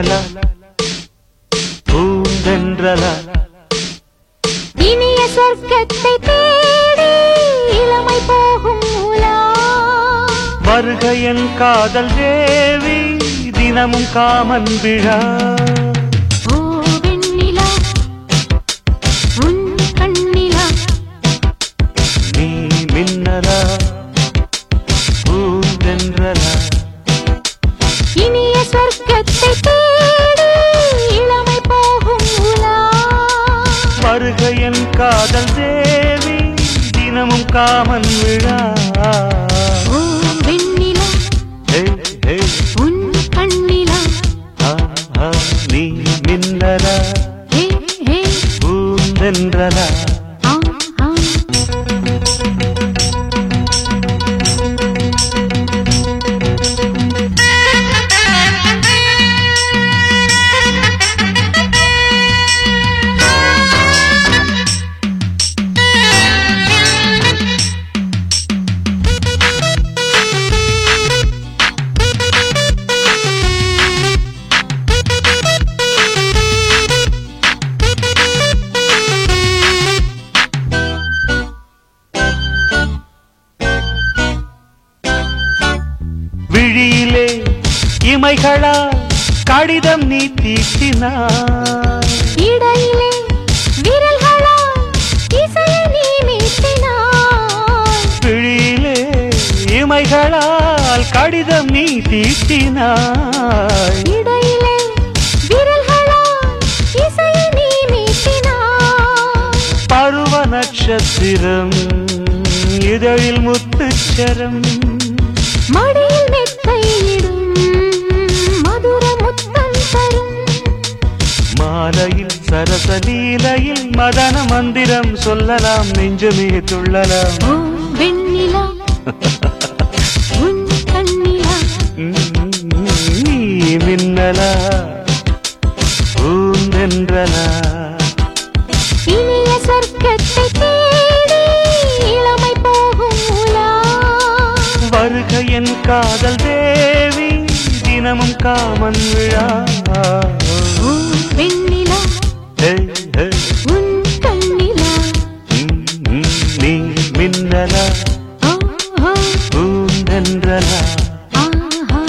மின்னலா பூந்தென்றலா இனிய சொர்க்கத்தை தேடி இளமை போகும் உலா வருக என் காதல் தேவி தினமும் காமன் விழா ஓ வெண்ணிலா உன் கண்ணிலா நீ மின்னலா பூந்தென்றலா இனிய சொர்க்கத்தை தேடி இளமை போகும் உலா வருக என் காதல் தேவி தினமும் காமன் விழா ஓ வெண்ணிலா ஹே, ஹே, உன் கண்ணிலா ஆ, ஆ, நீ மின்னலா ஹே ஹே பூந்தென்றலா ஆ ஆ விழியிலே இமைகளா கடிதம் நீ தீட்டினாய் இடையிலே விரல்களால் இசையை நீ மீட்டினாய் விழியிலே இமைகளால் கடிதம் நீ தீட்டினாய் இடையிலே விரல்களால் இசையை நீ மீட்டினாய் பருவ நட்சத்திரம் இதழில் முத்துச்சரம் மடியில் மெத்தையிடும் மதுர முத்தம் தரும் மாலையில் சரச லீலையில் மதன மந்திரம் சொல்லலாம் நெஞ்சமே துள்ளலாம் ஓ வெண்ணிலா உன் கண்ணிலா ம், நீ மின்னலா பூந்தென்றலா இனிய சொர்க்கத்தை தேடி இளமை போகும் உலா வருக என் காதல் தேவி தினமும் காமன் விழா ஓ வெண்ணிலா ஹே, ஹே, உன் கண்ணிலா ம், ம், நீ மின்னலா ஓ ஓ பூந்தென்றலா ஆஹா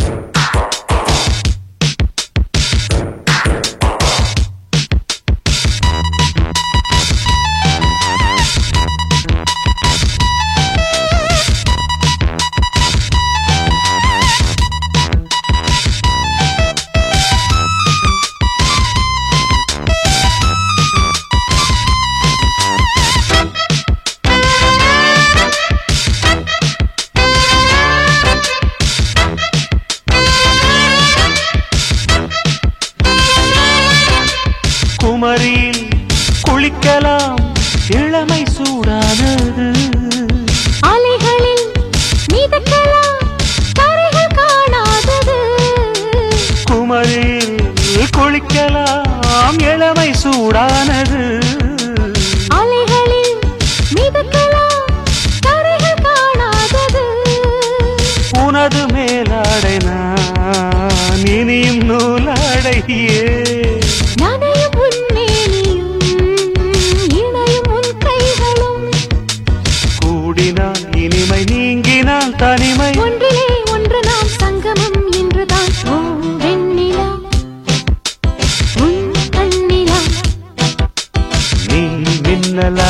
குமரியில் குளிக்கலாம் இளமை சூடானது அலைகளில் மிதக்கலாம் கரைகள் காணாதது குமரியில் குளிக்கலாம் இளமை சூடானது அலைகளில் மிதக்கலாம் கரைகள் காணாதது உனது மேலாடை நான் இனியும் நூலாடையே நனையும் உன் மேனியும் இணையும் உன் கைகளும் கூடினால் இனிமை நீங்கினால் தனிமை ஒன்றிலே ஒன்று நாம் சங்கமம் என்றுதான் ஓ வெண்ணிலா உன் கண்ணிலா நீ மின்னலா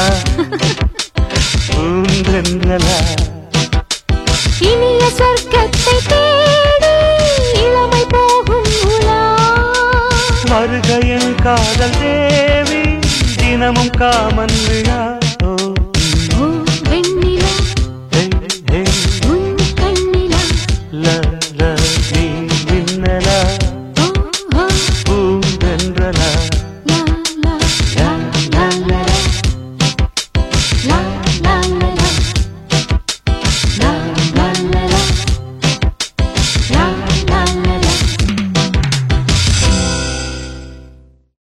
பூந்தென்றலா இனிய சொர்க்கத்தை தேடி இளமை போகும் உலா வருக என் காதல் தேவி தினமும் காமன் விழா ஓ, ஓ வெண்ணிலா ஹே, ஹே, உன் கண்ணிலா லா